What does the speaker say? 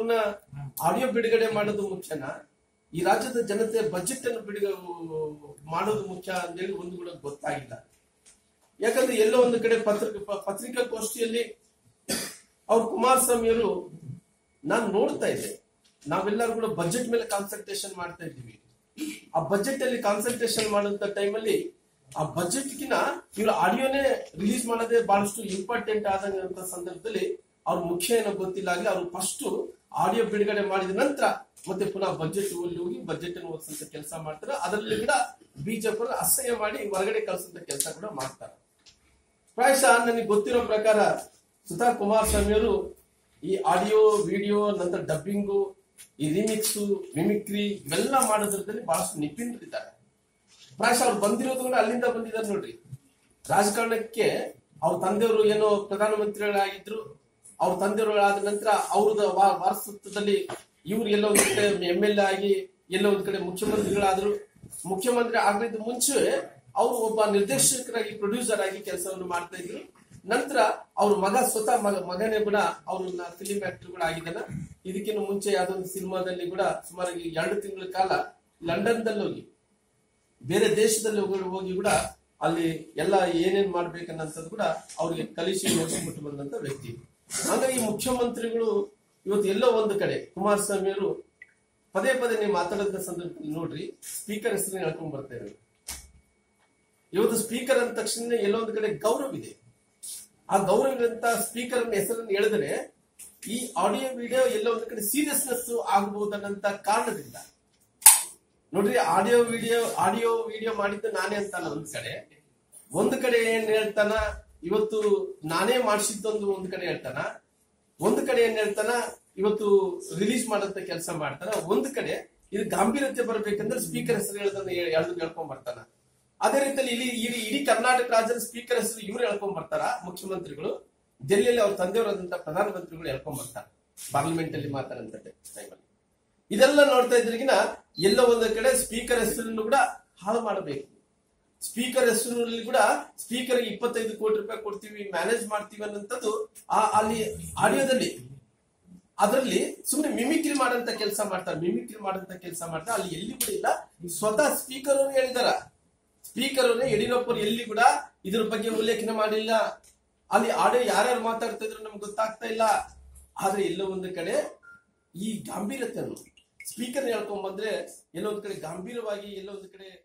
ಅವ್ರನ್ನ ಆಡಿಯೋ ಬಿಡುಗಡೆ ಮಾಡೋದು ಮುಖ್ಯನಾ ಈ ರಾಜ್ಯದ ಜನತೆ ಬಜೆಟ್ ಅನ್ನು ಬಿಡುಗ ಮಾಡೋದು ಮುಖ್ಯ ಅಂತೇಳಿ ಒಂದು ಕೂಡ ಗೊತ್ತಾಗಿಲ್ಲ ಯಾಕಂದ್ರೆ ಎಲ್ಲೋ ಒಂದು ಕಡೆ ಪತ್ರಿಕೆ ಪ- ಪತ್ರಿಕಾಗೋಷ್ಠಿಯಲ್ಲಿ ಅವ್ರು ಕುಮಾರಸ್ವಾಮಿಯವರು ನಾನು ನೋಡ್ತಾ ಇದ್ದೆ ನಾವೆಲ್ಲರೂ ಕೂಡ ಬಜೆಟ್ ಮೇಲೆ ಕಾನ್ಸಂಟ್ರೇಷನ್ ಮಾಡ್ತಾ ಇದ್ದೀವಿ ಆ ಬಜೆಟ್ ಅಲ್ಲಿ ಕಾನ್ಸಂಟ್ರೇಷನ್ ಮಾಡುವಂತ ಟೈಮಲ್ಲಿ ಆ ಬಜೆಟ್ ಗಿನ ಇವ್ರ ಆಡಿಯೋನೇ ರಿಲೀಸ್ ಮಾಡೋದೇ ಬಹಳಷ್ಟು ಇಂಪಾರ್ಟೆಂಟ್ ಆದಂತ ಸಂದರ್ಭದಲ್ಲಿ ಅವ್ರ ಮುಖ್ಯ ಏನೋ ಗೊತ್ತಿಲ್ಲ ಆಗ್ಲಿ ಅವ್ರು ಫಸ್ಟ್ ಆಡಿಯೋ ಬಿಡುಗಡೆ ಮಾಡಿದ ನಂತರ ಮತ್ತೆ ಪುನಃ ಬಜೆಟ್ ಅಲ್ಲಿ ಹೋಗಿ ಬಜೆಟ್ ಅನ್ನು ಓದಿಸಂತ ಕೆಲಸ ಮಾಡ್ತಾರೆ ಅದರಲ್ಲಿ ಕೂಡ ಬಿಜೆಪಿ ಅಸಹ್ಯ ಮಾಡಿ ಹೊರಗಡೆ ಕಳ್ಸಂತ ಕೆಲಸ ಕೂಡ ಮಾಡ್ತಾರೆ ಪ್ರಾಯಶಃ ನನಗೆ ಗೊತ್ತಿರೋ ಪ್ರಕಾರ ಸುಧಾ ಕುಮಾರಸ್ವಾಮಿ ಅವರು ಈ ಆಡಿಯೋ ವಿಡಿಯೋ ನಂತರ ಡಬ್ಬಿಂಗು ಈ ರಿಮಿಕ್ಸ್ ಮಿಮಿಕ್ರಿ ಇವೆಲ್ಲ ಮಾಡೋದ್ರಲ್ಲಿ ಬಹಳಷ್ಟು ನಿಪುಣರಿದ್ದಾರೆ ಪ್ರಾಯಶಃ ಅವ್ರು ಬಂದಿರೋದು ಕೂಡ ಅಲ್ಲಿಂದ ಬಂದಿದ್ದಾರೆ ನೋಡ್ರಿ ರಾಜಕಾರಣಕ್ಕೆ ಅವ್ರ ತಂದೆಯವರು ಏನೋ ಪ್ರಧಾನಮಂತ್ರಿಗಳಾಗಿದ್ರು ಅವ್ರ ತಂದೆಯವರು ಆದ ನಂತರ ಅವ್ರದ ವಾ- ವಾರಸತ್ವದಲ್ಲಿ ಇವ್ರು ಎಲ್ಲೋ ಒಂದ್ ಕಡೆ ಎಂ ಎಲ್ ಎ ಆಗಿ ಎಲ್ಲೋ ಒಂದ್ ಕಡೆ ಮುಖ್ಯಮಂತ್ರಿಗಳಾದ್ರು ಮುಖ್ಯಮಂತ್ರಿ ಆಗಲಿದ್ದ ಮುಂಚೆ ಅವರು ಒಬ್ಬ ನಿರ್ದೇಶಕರಾಗಿ ಪ್ರೊಡ್ಯೂಸರ್ ಆಗಿ ಕೆಲಸವನ್ನು ಮಾಡ್ತಾ ಇದ್ರು ನಂತರ ಅವ್ರ ಮಗ ಸ್ವತಃ ಮಗ ಮಗನೇ ಕೂಡ ಅವ್ರನ್ನ ಫಿಲಿಂ ಆಕ್ಟರ್ ಕೂಡ ಆಗಿದ್ದಾನ ಇದಕ್ಕಿಂತ ಮುಂಚೆ ಯಾವ್ದೊಂದು ಸಿನಿಮಾದಲ್ಲಿ ಕೂಡ ಸುಮಾರು ಎರಡು ತಿಂಗಳ ಕಾಲ ಲಂಡನ್ ದಲ್ಲಿ ಹೋಗಿ ಬೇರೆ ದೇಶದಲ್ಲಿ ಹೋಗಿ ಹೋಗಿ ಕೂಡ ಅಲ್ಲಿ ಎಲ್ಲ ಏನೇನ್ ಮಾಡ್ಬೇಕನ್ನಂಥದ್ದು ಕೂಡ ಅವ್ರಿಗೆ ಕಲಿಸಿ ಓದಿಸ್ಬಿಟ್ಟು ಬಂದಂತ ವ್ಯಕ್ತಿ ಹಾಗಾಗಿ ಮುಖ್ಯಮಂತ್ರಿಗಳು ಇವತ್ತು ಎಲ್ಲೋ ಒಂದು ಕಡೆ ಕುಮಾರಸ್ವಾಮಿ ಅವರು ಪದೇ ಪದೇ ನೀವು ಮಾತಾಡೋದ ಸಂದರ್ಭದಲ್ಲಿ ನೋಡ್ರಿ ಸ್ಪೀಕರ್ ಹೆಸರನ್ನ ಹೇಳ್ಕೊಂಡ್ ಬರ್ತಾ ಇರೋದು ಇವತ್ತು ಸ್ಪೀಕರ್ ಅಂದ ತಕ್ಷಣ ಎಲ್ಲೋ ಒಂದು ಕಡೆ ಗೌರವ ಇದೆ ಆ ಗೌರವದಂತ ಸ್ಪೀಕರ್ ಹೆಸರನ್ನು ಹೇಳಿದ್ರೆ ಈ ಆಡಿಯೋ ವಿಡಿಯೋ ಎಲ್ಲೋ ಒಂದು ಕಡೆ ಸೀರಿಯಸ್ನೆಸ್ ಆಗಬಹುದನ್ನಂತ ಕಾರಣದಿಂದ ನೋಡ್ರಿ ಆಡಿಯೋ ವಿಡಿಯೋ ಆಡಿಯೋ ವಿಡಿಯೋ ಮಾಡಿದ್ದು ನಾನೇ ಅಂತಾನ ಒಂದ್ ಕಡೆ ಒಂದ್ ಕಡೆ ಏನ್ ಹೇಳ್ತಾನ ಇವತ್ತು ನಾನೇ ಮಾಡಿಸಿದ್ದೊಂದು ಒಂದ್ ಕಡೆ ಹೇಳ್ತಾನ ಒಂದ್ ಕಡೆ ಏನ್ ಹೇಳ್ತಾನ ಇವತ್ತು ರಿಲೀಸ್ ಮಾಡಂತ ಕೆಲಸ ಮಾಡ್ತಾನ ಒಂದ್ ಕಡೆ ಇದು ಗಾಂಭೀರ್ಯತೆ ಬರ್ಬೇಕಂದ್ರೆ ಸ್ಪೀಕರ್ ಹೆಸರು ಹೇಳ್ದನ್ನ ಎಳ್ದು ಹೇಳ್ಕೊಂಡ್ ಬರ್ತಾನ ಅದೇ ರೀತಿಯಲ್ಲಿ ಇಲ್ಲಿ ಇಡೀ ಇಡೀ ಕರ್ನಾಟಕ ರಾಜ್ಯದ ಸ್ಪೀಕರ್ ಹೆಸರು ಇವ್ರು ಹೇಳ್ಕೊಂಡ್ ಬರ್ತಾರ ಮುಖ್ಯಮಂತ್ರಿಗಳು ದೆಹಲಿಯಲ್ಲಿ ಅವ್ರ ತಂದೆಯವರಾದಂತ ಪ್ರಧಾನಮಂತ್ರಿಗಳು ಹೇಳ್ಕೊಂಡ್ ಬರ್ತಾರ ಪಾರ್ಲಿಮೆಂಟ್ ಅಲ್ಲಿ ಮಾತಾಡಂತ ಟೈಮಲ್ಲಿ ಇದೆಲ್ಲ ನೋಡ್ತಾ ಇದ್ರಿಗಿನ ಎಲ್ಲೋ ಒಂದು ಕಡೆ ಸ್ಪೀಕರ್ ಹೆಸರನ್ನು ಕೂಡ ಹಾಳು ಮಾಡಬೇಕು ಸ್ಪೀಕರ್ ಹೆಸರಿನಲ್ಲಿ ಕೂಡ ಸ್ಪೀಕರ್ ಇಪ್ಪತ್ತೈದು ಕೋಟಿ ರೂಪಾಯಿ ಕೊಡ್ತೀವಿ ಮ್ಯಾನೇಜ್ ಮಾಡ್ತೀವಿ ಅನ್ನೋಂಥದ್ದು ಆ ಅಲ್ಲಿ ಆಡಿಯೋದಲ್ಲಿ ಅದರಲ್ಲಿ ಸುಮ್ಮನೆ ಮಿಮಿಕ್ರಿ ಮಾಡಂತ ಕೆಲಸ ಮಾಡ್ತಾರೆ ಮಿಮಿಕ್ರಿ ಮಾಡಂತ ಕೆಲಸ ಮಾಡ್ತಾರೆ ಅಲ್ಲಿ ಎಲ್ಲಿ ಕೂಡ ಇಲ್ಲ ಸ್ವತಃ ಸ್ಪೀಕರ್ ಅವರು ಹೇಳಿದಾರ ಸ್ಪೀಕರ್ ಅವರೇ ಯಡಿಯೂರಪ್ಪರು ಎಲ್ಲಿ ಕೂಡ ಇದ್ರ ಬಗ್ಗೆ ಉಲ್ಲೇಖನ ಮಾಡಿಲ್ಲ ಅಲ್ಲಿ ಆಡಿಯೋ ಯಾರ್ಯಾರು ಮಾತಾಡ್ತಾ ಇದ್ರು ನಮ್ಗೆ ಗೊತ್ತಾಗ್ತಾ ಇಲ್ಲ ಆದ್ರೆ ಎಲ್ಲೋ ಒಂದು ಕಡೆ ಈ ಗಾಂಭೀರ್ಯತೆಯನ್ನು ಸ್ಪೀಕರ್ ಹೇಳ್ಕೊಂಡ್ ಬಂದ್ರೆ ಎಲ್ಲೋ ಒಂದ್ ಕಡೆ ಗಾಂಭೀರ್ಯವಾಗಿ ಎಲ್ಲೋ ಒಂದು ಕಡೆ